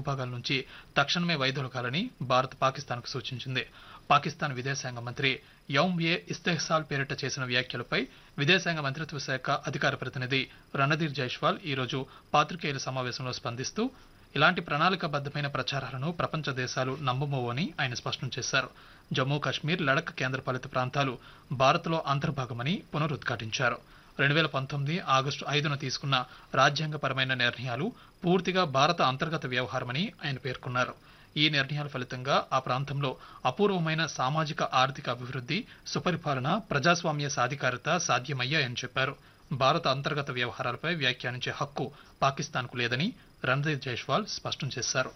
భూభాగాల నుంచి తక్షణమే వైదొలగాలని భారత్ పాకిస్తాన్కు సూచించింది పాకిస్తాన్ విదేశాంగ మంత్రి యౌమ్ ఏ ఇస్తెహసాల్ పేరిట చేసిన వ్యాఖ్యలపై విదేశాంగ మంత్రిత్వ శాఖ అధికార ప్రతినిధి రణధీర్ జైష్వాల్ ఈరోజు పాత్రికేయుల సమావేశంలో స్పందిస్తూ ఇలాంటి ప్రణాళికాబద్ధమైన ప్రచారాలను ప్రపంచ దేశాలు నమ్మబోవని ఆయన స్పష్టం చేశారు జమ్మూ కాశ్మీర్ లడక్ కేంద్రపాలిత ప్రాంతాలు భారత్లో అంతర్భాగమని పునరుద్ఘాటించారు రెండు వేల పంతొమ్మిది ఆగస్టు ఐదున తీసుకున్న రాజ్యాంగపరమైన నిర్ణయాలు పూర్తిగా భారత అంతర్గత వ్యవహారమని ఆయన పేర్కొన్నారు ఈ నిర్ణయాల ఫలితంగా ఆ ప్రాంతంలో అపూర్వమైన సామాజిక ఆర్థిక అభివృద్ధి సుపరిపాలన ప్రజాస్వామ్య సాధికారత సాధ్యమయ్యాయని చెప్పారు భారత అంతర్గత వ్యవహారాలపై వ్యాఖ్యానించే హక్కు పాకిస్తాన్కు లేదని రణదీప్ జైష్వాల్ స్పష్టం చేశారు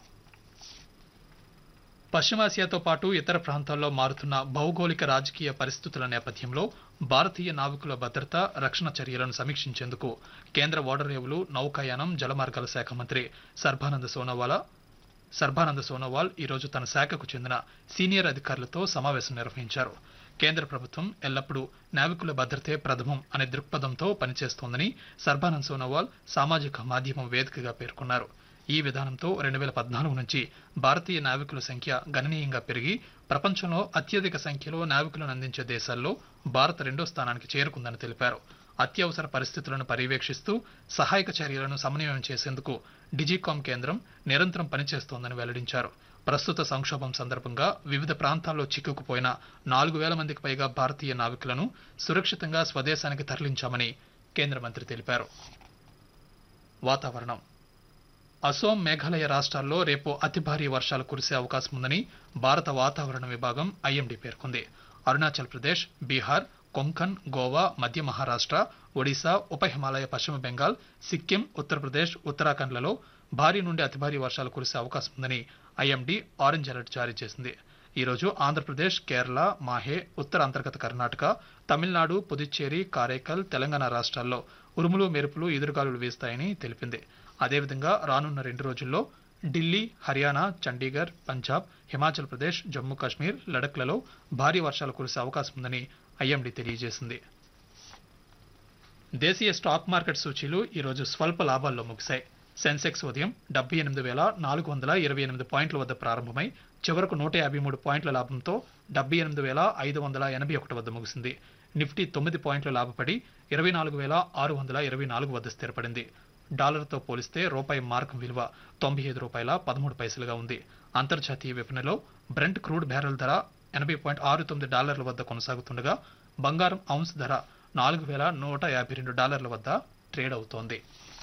పశ్చిమాసియాతో పాటు ఇతర ప్రాంతాల్లో మారుతున్న భౌగోళిక రాజకీయ పరిస్థితుల నేపథ్యంలో భారతీయ నావికుల భద్రత రక్షణ చర్యలను సమీక్షించేందుకు కేంద్ర ఓడరేవులు నౌకాయానం జలమార్గాల శాఖ మంత్రి సర్బానంద సోనోవాలా సర్బానంద సోనోవాల్ ఈరోజు తన శాఖకు చెందిన సీనియర్ అధికారులతో సమావేశం నిర్వహించారు కేంద్ర ప్రభుత్వం ఎల్లప్పుడూ నావికుల భద్రతే ప్రథమం అనే దృక్పథంతో పనిచేస్తోందని సర్బానంద్ సోనోవాల్ సామాజిక మాధ్యమం వేదికగా పేర్కొన్నారు ఈ విధానంతో రెండు వేల పద్నాలుగు నుంచి భారతీయ నావికుల సంఖ్య గణనీయంగా పెరిగి ప్రపంచంలో అత్యధిక సంఖ్యలో నావికులను అందించే దేశాల్లో భారత్ రెండో స్థానానికి చేరుకుందని తెలిపారు అత్యవసర పరిస్థితులను పర్యవేక్షిస్తూ సహాయక చర్యలను సమన్వయం చేసేందుకు డిజికామ్ కేంద్రం నిరంతరం పనిచేస్తోందని వెల్లడించారు ప్రస్తుత సంక్షోభం సందర్భంగా వివిధ ప్రాంతాల్లో చిక్కుకుపోయిన నాలుగు వేల మందికి పైగా భారతీయ నావికులను సురక్షితంగా స్వదేశానికి తరలించామని కేంద్ర మంత్రి తెలిపారు వాతావరణం అసోం మేఘాలయ రాష్ట్రాల్లో రేపు అతి భారీ వర్షాలు కురిసే అవకాశం ఉందని భారత వాతావరణ విభాగం ఐఎండీ పేర్కొంది అరుణాచల్ ప్రదేశ్ బీహార్ కొంకన్ గోవా మధ్య మహారాష్ట్ర ఒడిశా ఉప హిమాలయ పశ్చిమ బెంగాల్ సిక్కిం ఉత్తరప్రదేశ్ ఉత్తరాఖండ్లలో భారీ నుండి అతి భారీ వర్షాలు కురిసే అవకాశం ఉందని ఐఎండీ ఆరెంజ్ అలర్ట్ జారీ చేసింది ఈ రోజు ఆంధ్రప్రదేశ్ కేరళ మాహే ఉత్తర అంతర్గత కర్ణాటక తమిళనాడు పుదుచ్చేరి కారైకల్ తెలంగాణ రాష్ట్రాల్లో ఉరుములు మెరుపులు ఎదురుగాలులు వీస్తాయని తెలిపింది అదేవిధంగా రానున్న రెండు రోజుల్లో ఢిల్లీ హర్యానా చండీగఢ్ పంజాబ్ హిమాచల్ ప్రదేశ్ జమ్మూ కాశ్మీర్ లడఖ్లలో భారీ వర్షాలు కురిసే అవకాశం ఉందని ఐఎండీ తెలియజేసింది దేశీయ స్టాక్ మార్కెట్ సూచీలు ఈరోజు స్వల్ప లాభాల్లో ముగిశాయి సెన్సెక్స్ ఉదయం డెబ్బై ఎనిమిది వేల నాలుగు వందల ఇరవై ఎనిమిది పాయింట్ల వద్ద ప్రారంభమై చివరకు నూట యాభై మూడు పాయింట్ల లాభంతో డెబ్బై ఎనిమిది వేల ఐదు వందల ఎనభై ఒకటి వద్ద ముగిసింది నిఫ్టీ తొమ్మిది పాయింట్లు లాభపడి ఇరవై నాలుగు వేల ఆరు వందల ఇరవై నాలుగు వద్ద స్థిరపడింది డాలర్తో పోలిస్తే రూపాయి మార్కం విలువ తొంభై ఐదు రూపాయల పదమూడు పైసలుగా ఉంది అంతర్జాతీయ విపణిలో బ్రెంట్ క్రూడ్ బ్యారెల్ ధర ఎనభై పాయింట్ ఆరు తొమ్మిది డాలర్ల వద్ద కొనసాగుతుండగా బంగారం ఔన్స్ ధర నాలుగు వేల నూట యాభై రెండు డాలర్ల వద్ద ట్రేడ్ అవుతోంది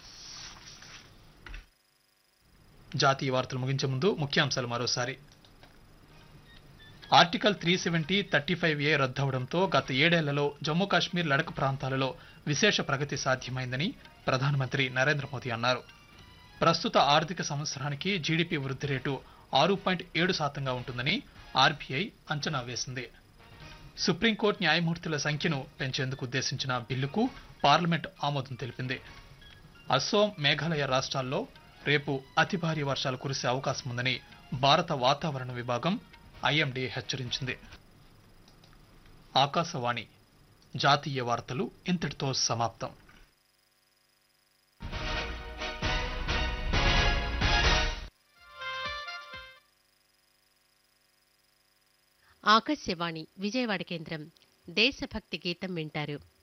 జాతీయ వార్తలు ముగించే ముందు ముఖ్యాంశాలు మరోసారి article three seventy thirty five A రద్దవడంతో గత ఏడేళ్లలో జమ్మూ కాశ్మీర్ లడక్ ప్రాంతాలలో విశేష ప్రగతి సాధ్యమైందని ప్రధానమంత్రి నరేంద్ర మోదీ అన్నారు ప్రస్తుత ఆర్థిక సంవత్సరానికి జీడీపీ వృద్ధి రేటు ఆరు పాయింట్ ఏడు శాతంగా ఉంటుందని ఆర్బీఐ అంచనా వేసింది సుప్రీంకోర్టు న్యాయమూర్తుల సంఖ్యను పెంచేందుకు ఉద్దేశించిన బిల్లుకు పార్లమెంట్ ఆమోదం తెలిపింది అస్సోం మేఘాలయ రాష్ట్రాల్లో రేపు అతి భారీ వర్షాలు కురిసే అవకాశం ఉందని భారత వాతావరణ విభాగం ఐఎండీ హెచ్చరించింది ఆకాశవాణి జాతీయ వార్తలు ఇంతటితో సమాప్తం ఆకాశవాణి విజయవాడ కేంద్రం దేశభక్తి గీతం వింటారు